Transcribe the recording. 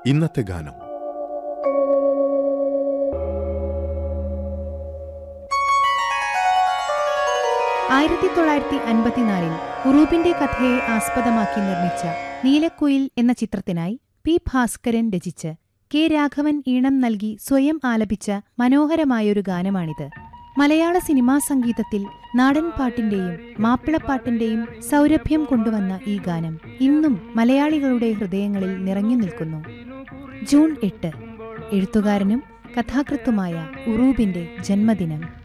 ഇന്നത്തെ ഗാനം ആയിരത്തി തൊള്ളായിരത്തി അൻപത്തിനാലിൽ ഉറൂബിന്റെ കഥയെ ആസ്പദമാക്കി നിർമ്മിച്ച നീലക്കുയിൽ എന്ന ചിത്രത്തിനായി പി ഭാസ്കരൻ രചിച്ച് കെ രാഘവൻ ഈണം നൽകി സ്വയം ആലപിച്ച മനോഹരമായൊരു ഗാനമാണിത് മലയാള സിനിമാ സംഗീതത്തിൽ നാടൻ പാട്ടിന്റെയും മാപ്പിളപ്പാട്ടിന്റെയും സൗരഭ്യം കൊണ്ടുവന്ന ഈ ഗാനം ഇന്നും മലയാളികളുടെ ഹൃദയങ്ങളിൽ നിറഞ്ഞു നിൽക്കുന്നു ജൂൺ എട്ട് എഴുത്തുകാരനും കഥാകൃത്തുമായ ഉറൂബിന്റെ ജന്മദിനം